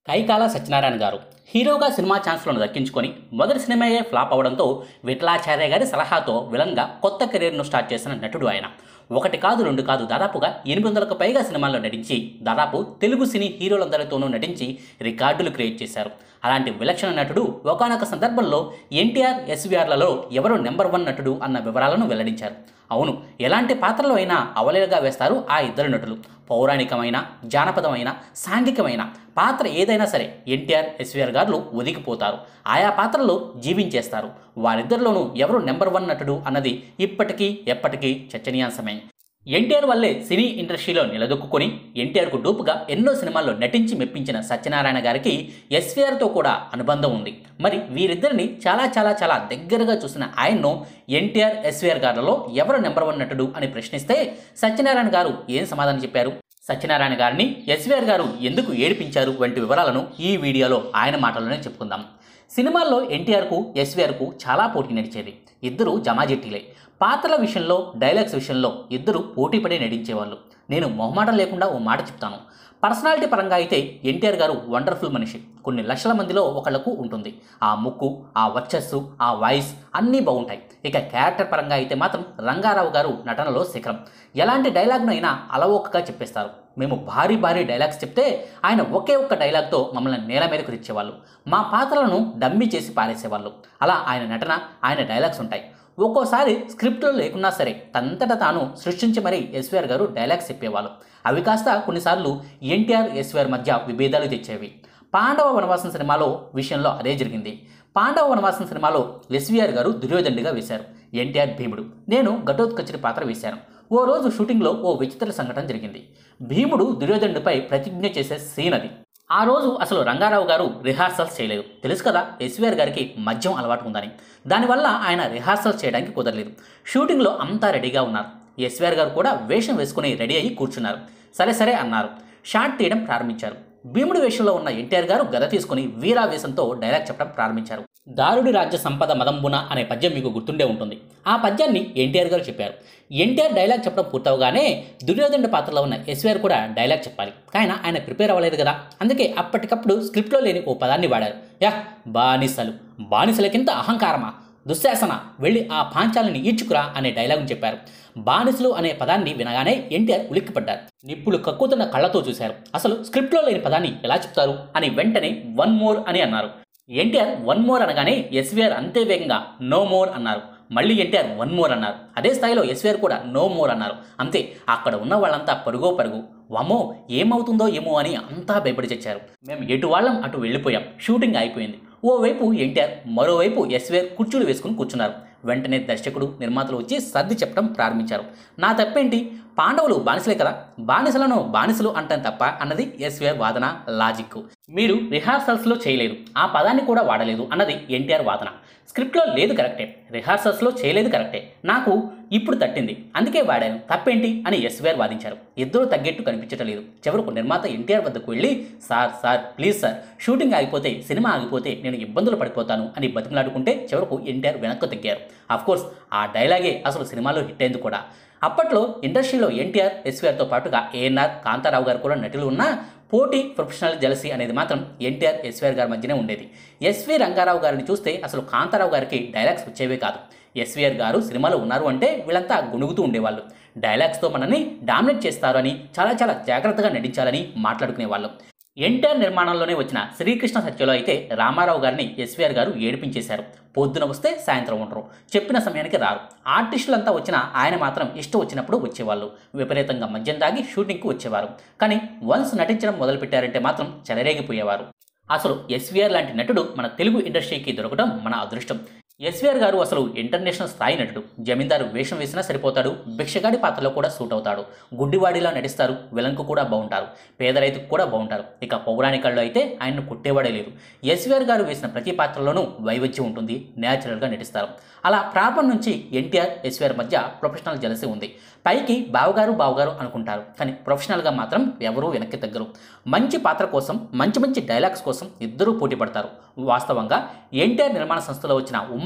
కైకాల సత్యనారాయణ గారు హీరోగా సినిమా ఛాన్స్లను దక్కించుకొని మొదటి సినిమాయే ఫ్లాప్ అవడంతో విఠలాచార్య గారి సలహాతో విలంగా కొత్త కెరీర్ను స్టార్ట్ చేసిన నటుడు ఆయన ఒకటి కాదు రెండు కాదు దాదాపుగా ఎనిమిది వందలకు పైగా సినిమాల్లో నటించి దాదాపు తెలుగు సినీ హీరోలందరితోనూ నటించి రికార్డులు క్రియేట్ చేశారు అలాంటి విలక్షణ నటుడు ఒకనొక సందర్భంలో ఎన్టీఆర్ ఎస్వీఆర్లలో ఎవరు నెంబర్ వన్ నటుడు అన్న వివరాలను వెల్లడించారు అవును ఎలాంటి పాత్రలో అయినా అవలేలుగా వేస్తారు ఆ ఇద్దరు నటులు పౌరాణికమైన జానపదమైన సాంఘికమైన పాత్ర ఏదైనా సరే ఎన్టీఆర్ ఎస్వీఆర్ గారు ఒదిగిపోతారు ఆయా పాత్రలో జీవించేస్తారు వారిద్దరిలోనూ ఎవరు నెంబర్ వన్ నటుడు అన్నది ఇప్పటికీ ఎప్పటికీ చర్చనీయాంశమే ఎన్టీఆర్ వల్లే సినీ ఇండస్ట్రీలో నిలదొక్కుని ఎన్టీఆర్కు డూపుగా ఎన్నో సినిమాల్లో నటించి మెప్పించిన సత్యనారాయణ గారికి ఎస్వీఆర్తో కూడా అనుబంధం ఉంది మరి వీరిద్దరిని చాలా చాలా చాలా దగ్గరగా చూసిన ఆయన్ను ఎన్టీఆర్ ఎస్వీఆర్ గారిలో ఎవరు నెంబర్ వన్ నటుడు అని ప్రశ్నిస్తే సత్యనారాయణ గారు ఏం సమాధానం చెప్పారు సత్యనారాయణ గారిని ఎస్వీఆర్ గారు ఎందుకు ఏడిపించారు వంటి వివరాలను ఈ వీడియోలో ఆయన మాటల్లోనే చెప్పుకుందాం సినిమాల్లో ఎన్టీఆర్కు ఎస్వీఆర్కు చాలా పోటీ నడిచేది ఇద్దరు జమాజెట్టీలే పాత్రల విషయంలో డైలాగ్స్ విషయంలో ఇద్దరు పోటీపడి నటించేవాళ్ళు నేను మొహమాటం లేకుండా ఓ మాట చెప్తాను పర్సనాలిటీ పరంగా అయితే ఎన్టీఆర్ గారు వండర్ఫుల్ మనిషి కొన్ని లక్షల మందిలో ఒకళ్ళకు ఉంటుంది ఆ ముక్కు ఆ వర్చస్సు ఆ వాయిస్ అన్నీ బాగుంటాయి ఇక క్యారెక్టర్ పరంగా అయితే మాత్రం రంగారావు గారు నటనలో శిఖరం ఎలాంటి డైలాగ్ను అయినా అలవోకగా చెప్పేస్తారు మేము భారీ భారీ డైలాగ్స్ చెప్తే ఆయన ఒకే ఒక్క డైలాగ్తో మమ్మల్ని నేల మీదకు తెచ్చేవాళ్ళు మా పాత్రలను డమ్మి చేసి పారేసేవాళ్ళు అలా ఆయన నటన ఆయన డైలాగ్స్ ఉంటాయి ఒక్కోసారి స్క్రిప్ట్లో లేకున్నా సరే తనంతట తాను సృష్టించి మరీ ఎస్వీఆర్ గారు డైలాగ్స్ చెప్పేవాళ్ళు అవి కాస్త కొన్నిసార్లు ఎన్టీఆర్ ఎస్వీఆర్ మధ్య విభేదాలు తెచ్చేవి పాండవ వనవాసం సినిమాలో విషయంలో అదే జరిగింది పాండవ వనవాసం సినిమాలో ఎస్వీఆర్ గారు దుర్యోధనుడిగా వేశారు ఎన్టీఆర్ భీముడు నేను ఘటోత్కచుడి పాత్ర వేశాను ఓ రోజు షూటింగ్లో ఓ విచిత్ర సంఘటన జరిగింది భీముడు దుర్యోధనుడిపై ప్రతిజ్ఞ చేసే సీన్ అది ఆ రోజు అసలు రంగారావు గారు రిహార్సల్స్ చేయలేదు తెలుసు కదా ఎస్వీఆర్ గారికి మద్యం అలవాటు ఉందని దానివల్ల ఆయన రిహార్సల్స్ చేయడానికి కుదరలేదు షూటింగ్లో అంతా రెడీగా ఉన్నారు ఎస్వీఆర్ గారు కూడా వేషం వేసుకుని రెడీ అయ్యి కూర్చున్నారు సరే సరే అన్నారు షాట్ తీయడం ప్రారంభించారు భీముడి వేషంలో ఉన్న ఎన్టీఆర్ గారు గద తీసుకుని వీరావేశంతో డైలాగ్ చెప్పడం ప్రారంభించారు దారుడి రాజ్య సంపద మదంబున అనే పద్యం మీకు గుర్తుండే ఉంటుంది ఆ పద్యాన్ని ఎన్టీఆర్ గారు చెప్పారు ఎన్టీఆర్ డైలాగ్ చెప్పడం పూర్తవగానే దుర్యోధనుడి పాత్రలో ఉన్న ఎస్వీఆర్ కూడా డైలాగ్ చెప్పాలి కానీ ఆయన ప్రిపేర్ అవ్వలేదు కదా అందుకే అప్పటికప్పుడు స్క్రిప్ట్లో లేని ఓ పదాన్ని వాడారు యా బానిసలు బానిసలకింత అహంకారమా దుశ్శాసన వెళ్ళి ఆ పాంచాలని ఈడ్చుకురా అనే డైలాగును చెప్పారు బానిసలు అనే పదాన్ని వినగానే ఎన్టీఆర్ ఉలిక్కిపడ్డారు నిప్పులు కక్కుతున్న కళ్ళతో చూశారు అసలు స్క్రిప్ట్లో లేని పదాన్ని ఎలా చెప్తారు అని వెంటనే వన్ మోర్ అని అన్నారు ఎన్టీఆర్ వన్ మోర్ అనగానే ఎస్వీఆర్ అంతే వేగంగా నో మోర్ అన్నారు మళ్ళీ ఎన్టీఆర్ వన్ మోర్ అన్నారు అదే స్థాయిలో ఎస్వీఆర్ కూడా నో మోర్ అన్నారు అంతే అక్కడ ఉన్న వాళ్ళంతా పరుగో పరుగు వామో ఏమవుతుందో ఏమో అని అంతా భయపడి చచ్చారు మేము ఎటు వాళ్ళం అటు వెళ్ళిపోయాం షూటింగ్ అయిపోయింది ఓవైపు ఎన్టీఆర్ మరోవైపు ఎస్వీఆర్ కుర్చీలు వేసుకుని కూర్చున్నారు వెంటనే దర్శకుడు నిర్మాతలు వచ్చి సర్ది చెప్పడం ప్రారంభించారు నా తప్పేంటి పాండవులు బానిసలే కదా బానిసలను బానిసలు అంటాను తప్ప అన్నది ఎస్వీఆర్ వాదన లాజిక్ మీరు రిహార్సల్స్లో చేయలేదు ఆ పదాన్ని కూడా వాడలేదు అన్నది ఎన్టీఆర్ వాదన స్క్రిప్ట్లో లేదు కరెక్టే రిహార్సల్స్లో చేయలేదు కరెక్టే నాకు ఇప్పుడు తట్టింది అందుకే వాడాను తప్పేంటి అని ఎస్వీఆర్ వాదించారు ఇద్దరు తగ్గట్టు కనిపించటం లేదు చివరకు నిర్మాత ఎన్టీఆర్ వద్దకు వెళ్ళి sir sir please sir shooting ఆగిపోతే సినిమా ఆగిపోతే నేను ఇబ్బందులు పడిపోతాను అని బతిమలాడుకుంటే చివరకు ఎన్టీఆర్ వెనక్కు తగ్గారు కోర్స్ ఆ డైలాగే అసలు సినిమాలో హిట్ అయింది కూడా అప్పట్లో ఇండస్ట్రీలో ఎన్టీఆర్ ఎస్వీఆర్తో పాటుగా ఏఎన్ఆర్ కాంతారావు గారు కూడా నటులు ఉన్నా పోటీ ప్రొఫెషనల్ జలసీ అనేది మాత్రం ఎన్టీఆర్ ఎస్వీఆర్ గారి మధ్యనే ఉండేది ఎస్వి రంగారావు గారిని చూస్తే అసలు కాంతారావు గారికి డైలాగ్స్ వచ్చేవే కాదు ఎస్వీఆర్ గారు సినిమాలో ఉన్నారు అంటే వీళ్ళంతా గుణుగుతూ ఉండేవాళ్ళు డైలాగ్స్తో మనల్ని డామినేట్ చేస్తారు అని చాలా చాలా జాగ్రత్తగా నటించాలని మాట్లాడుకునేవాళ్ళం ఎన్టీఆర్ నిర్మాణంలోనే వచ్చిన శ్రీకృష్ణ సత్యలో అయితే రామారావు గారిని ఎస్వీఆర్ గారు ఏడిపించేశారు పొద్దున వస్తే సాయంత్రం ఉండరు చెప్పిన సమయానికి రారు ఆర్టిస్టులంతా వచ్చినా ఆయన మాత్రం ఇష్టం వచ్చినప్పుడు వచ్చేవాళ్ళు విపరీతంగా మద్యం తాగి షూటింగ్కి వచ్చేవారు కానీ వన్స్ నటించడం మొదలుపెట్టారంటే మాత్రం చెలరేగిపోయేవారు అసలు ఎస్వీఆర్ లాంటి నటుడు మన తెలుగు ఇండస్ట్రీకి దొరకడం మన అదృష్టం ఎస్వీఆర్ గారు అసలు ఇంటర్నేషనల్ స్థాయి నటుడు జమీందారు వేషం వేసినా సరిపోతాడు భిక్షగాడి పాత్రలో కూడా సూట్ అవుతాడు గుడ్డివాడిలా నటిస్తారు విలన్కు కూడా బాగుంటారు పేద రైతుకు కూడా బాగుంటారు ఇక పౌరాణికల్లో అయితే ఆయన్ను కొట్టేవాడే లేదు ఎస్వీఆర్ గారు వేసిన ప్రతి పాత్రలోనూ వైవిధ్యం ఉంటుంది న్యాచురల్గా నటిస్తారు అలా ప్రారంభం నుంచి ఎన్టీఆర్ ఎస్వీఆర్ మధ్య ప్రొఫెషనల్ జలసి ఉంది పైకి బావగారు బావగారు అనుకుంటారు కానీ ప్రొఫెషనల్గా మాత్రం ఎవరూ వెనక్కి తగ్గరు మంచి పాత్ర కోసం మంచి మంచి డైలాగ్స్ కోసం ఇద్దరూ పోటీ పడతారు వాస్తవంగా ఎన్టీఆర్ నిర్మాణ సంస్థలో వచ్చిన ఉమ్మడి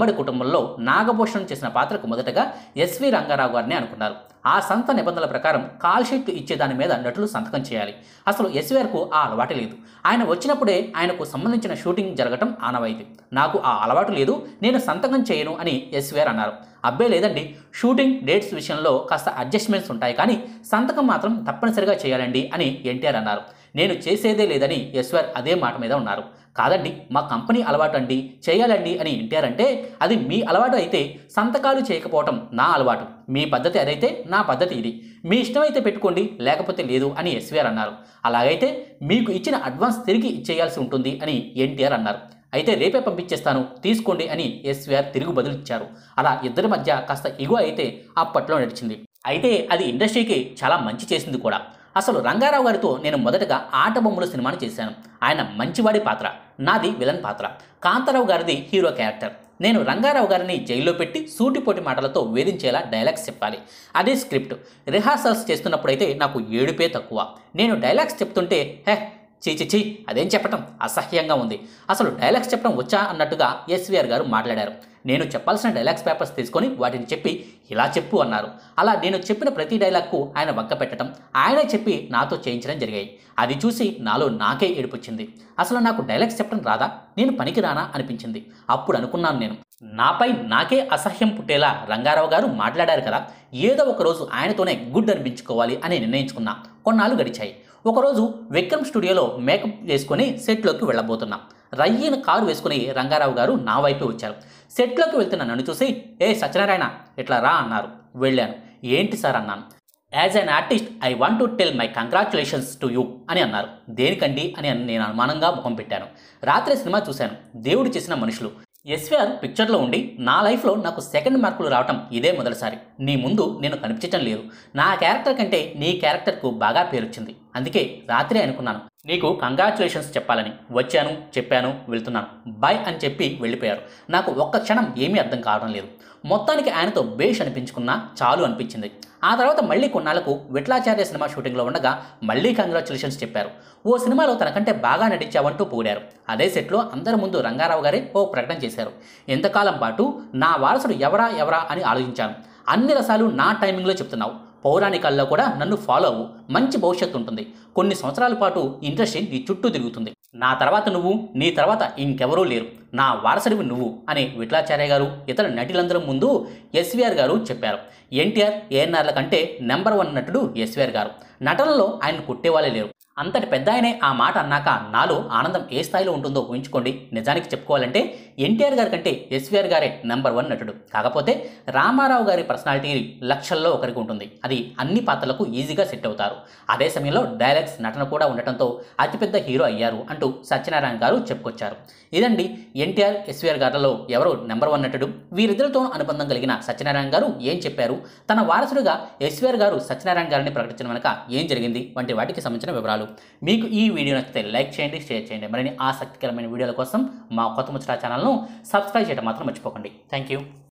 ఉమ్మడి కుటుంబంలో నాగభూషణం చేసిన పాత్రకు మొదటగా ఎస్వి రంగారావు గారిని అనుకున్నారు ఆ సంత నిబంధనల ప్రకారం కాల్ షీట్ ఇచ్చే దాని మీద నటులు సంతకం చేయాలి అసలు ఎస్వీఆర్కు ఆ అలవాటు లేదు ఆయన వచ్చినప్పుడే ఆయనకు సంబంధించిన షూటింగ్ జరగటం ఆనవాయితీ నాకు ఆ అలవాటు లేదు నేను సంతకం చేయను అని ఎస్వీఆర్ అన్నారు అబ్బే లేదండి షూటింగ్ డేట్స్ విషయంలో కాస్త అడ్జస్ట్మెంట్స్ ఉంటాయి కానీ సంతకం మాత్రం తప్పనిసరిగా చేయాలండి అని ఎన్టీఆర్ అన్నారు నేను చేసేదే లేదని ఎస్వర్ అదే మాట మీద ఉన్నారు కాదండి మా కంపెనీ అలవాటు అండి చేయాలండి అని ఎన్టీఆర్ అంటే అది మీ అలవాటు అయితే సంతకాలు చేయకపోవటం నా అలవాటు మీ పద్ధతి అదైతే నా పద్ధతి ఇది మీ ఇష్టమైతే పెట్టుకోండి లేకపోతే లేదు అని ఎస్వీఆర్ అన్నారు అలాగైతే మీకు ఇచ్చిన అడ్వాన్స్ తిరిగి ఇచ్చేయాల్సి ఉంటుంది అని ఎన్టీఆర్ అన్నారు అయితే రేపే పంపించేస్తాను తీసుకోండి అని ఎస్వీఆర్ తిరుగు బదులిచ్చారు అలా ఇద్దరి మధ్య కాస్త ఇగో అయితే అప్పట్లో నడిచింది అయితే అది ఇండస్ట్రీకి చాలా మంచి చేసింది కూడా అసలు రంగారావు గారితో నేను మొదటగా ఆట బొమ్మల సినిమాను చేశాను ఆయన మంచివాడి పాత్ర నాది విలన్ పాత్ర కాంతారావు గారిది హీరో క్యారెక్టర్ నేను రంగారావు గారిని జైల్లో పెట్టి సూటిపోటి మాటలతో వేధించేలా డైలాగ్స్ చెప్పాలి అదే స్క్రిప్ట్ రిహార్సల్స్ చేస్తున్నప్పుడైతే నాకు ఏడుపే తక్కువ నేను డైలాగ్స్ చెప్తుంటే హే చీ చీ చీ అదేం చెప్పటం అసహ్యంగా ఉంది అసలు డైలాగ్స్ చెప్పడం వచ్చా అన్నట్టుగా ఎస్వీఆర్ గారు మాట్లాడారు నేను చెప్పాల్సిన డైలాగ్స్ పేపర్స్ తీసుకొని వాటిని చెప్పి ఇలా చెప్పు అన్నారు అలా నేను చెప్పిన ప్రతి డైలాగ్కు ఆయన వంక పెట్టడం ఆయనే చెప్పి నాతో చేయించడం జరిగాయి అది చూసి నాలో నాకే ఏడుపొచ్చింది అసలు నాకు డైలాగ్స్ చెప్పడం రాదా నేను పనికి రానా అనిపించింది అప్పుడు అనుకున్నాను నేను నాపై నాకే అసహ్యం పుట్టేలా రంగారావు గారు మాట్లాడారు కదా ఏదో ఒక రోజు ఆయనతోనే గుడ్ అనిపించుకోవాలి అని నిర్ణయించుకున్నా కొన్నాళ్ళు గడిచాయి ఒకరోజు విక్రమ్ స్టూడియోలో మేకప్ వేసుకొని సెట్లోకి వెళ్ళబోతున్నాం రయ్యన కారు వేసుకుని రంగారావు గారు నా వైపే వచ్చారు సెట్లోకి వెళ్తున్న నన్ను చూసి ఏ సత్యనారాయణ ఇట్లా రా అన్నారు వెళ్ళాను ఏంటి సార్ అన్నాను as an artist I want to tell my congratulations to you అని అన్నారు దేనికండి అని నేను అనుమానంగా ముఖం పెట్టాను రాత్రి సినిమా చూశాను దేవుడు చేసిన మనుషులు ఎస్వీఆర్ పిక్చర్లో ఉండి నా లైఫ్లో నాకు సెకండ్ మార్కులు రావటం ఇదే మొదటిసారి నీ ముందు నేను కనిపించటం లేదు నా క్యారెక్టర్ కంటే నీ క్యారెక్టర్కు బాగా పేరొచ్చింది అందుకే రాత్రి అనుకున్నాను నీకు కంగ్రాచులేషన్స్ చెప్పాలని వచ్చాను చెప్పాను వెళ్తున్నాను బాయ్ అని చెప్పి వెళ్ళిపోయారు నాకు ఒక్క క్షణం ఏమీ అర్థం కావడం లేదు మొత్తానికి ఆయనతో బేష్ అనిపించుకున్నా చాలు అనిపించింది ఆ తర్వాత మళ్ళీ కొన్నాళ్లకు విట్లాచార్య సినిమా షూటింగ్లో ఉండగా మళ్ళీ కంగ్రాచులేషన్స్ చెప్పారు ఓ సినిమాలో తనకంటే బాగా నటించావంటూ పొగిడారు అదే సెట్లో అందరి ముందు రంగారావు గారే ఓ ప్రకటన చేశారు ఎంతకాలం పాటు నా వారసుడు ఎవరా ఎవరా అని ఆలోచించాను అన్ని రసాలు నా టైమింగ్లో చెప్తున్నావు పౌరాణికాల్లో కూడా నన్ను ఫాలో అవ్వు మంచి భవిష్యత్తు ఉంటుంది కొన్ని సంవత్సరాల పాటు ఇండస్ట్రీ నీ చుట్టూ తిరుగుతుంది నా తర్వాత నువ్వు నీ తర్వాత ఇంకెవరూ లేరు నా వారసుడివి నువ్వు అని విఠలాచార్య గారు ఇతర నటులందరి ముందు ఎస్వీఆర్ గారు చెప్పారు ఎన్టీఆర్ ఏఎన్ఆర్ల కంటే నెంబర్ వన్ నటుడు ఎస్వీఆర్ గారు నటనలో ఆయన కొట్టేవాళ్ళే లేరు అంతటి పెద్ద ఆయనే ఆ మాట అన్నాక నాలో ఆనందం ఏ స్థాయిలో ఉంటుందో ఊహించుకోండి నిజానికి చెప్పుకోవాలంటే ఎన్టీఆర్ గారి కంటే ఎస్వీఆర్ గారే నెంబర్ వన్ నటుడు కాకపోతే రామారావు గారి పర్సనాలిటీ లక్షల్లో ఒకరికి ఉంటుంది అది అన్ని పాత్రలకు ఈజీగా సెట్ అవుతారు అదే సమయంలో డైలాగ్స్ నటన కూడా ఉండటంతో అతిపెద్ద హీరో అయ్యారు అంటూ సత్యనారాయణ గారు చెప్పుకొచ్చారు ఇదండి ఎన్టీఆర్ ఎస్వీఆర్ గారిలో ఎవరు నెంబర్ వన్ నటుడు వీరిద్దరితో అనుబంధం కలిగిన సత్యనారాయణ గారు ఏం చెప్పారు తన వారసుడిగా ఎస్వీఆర్ గారు సత్యనారాయణ గారిని ప్రకటించడం వెనక ఏం జరిగింది వంటి వాటికి సంబంధించిన వివరాలు మీకు ఈ వీడియో నచ్చితే లైక్ చేయండి షేర్ చేయండి మరిన్ని ఆసక్తికరమైన వీడియోల కోసం మా కొత్త ముచ్చట ఛానల్ను సబ్స్క్రైబ్ చేయడం మాత్రం మర్చిపోకండి థ్యాంక్ యూ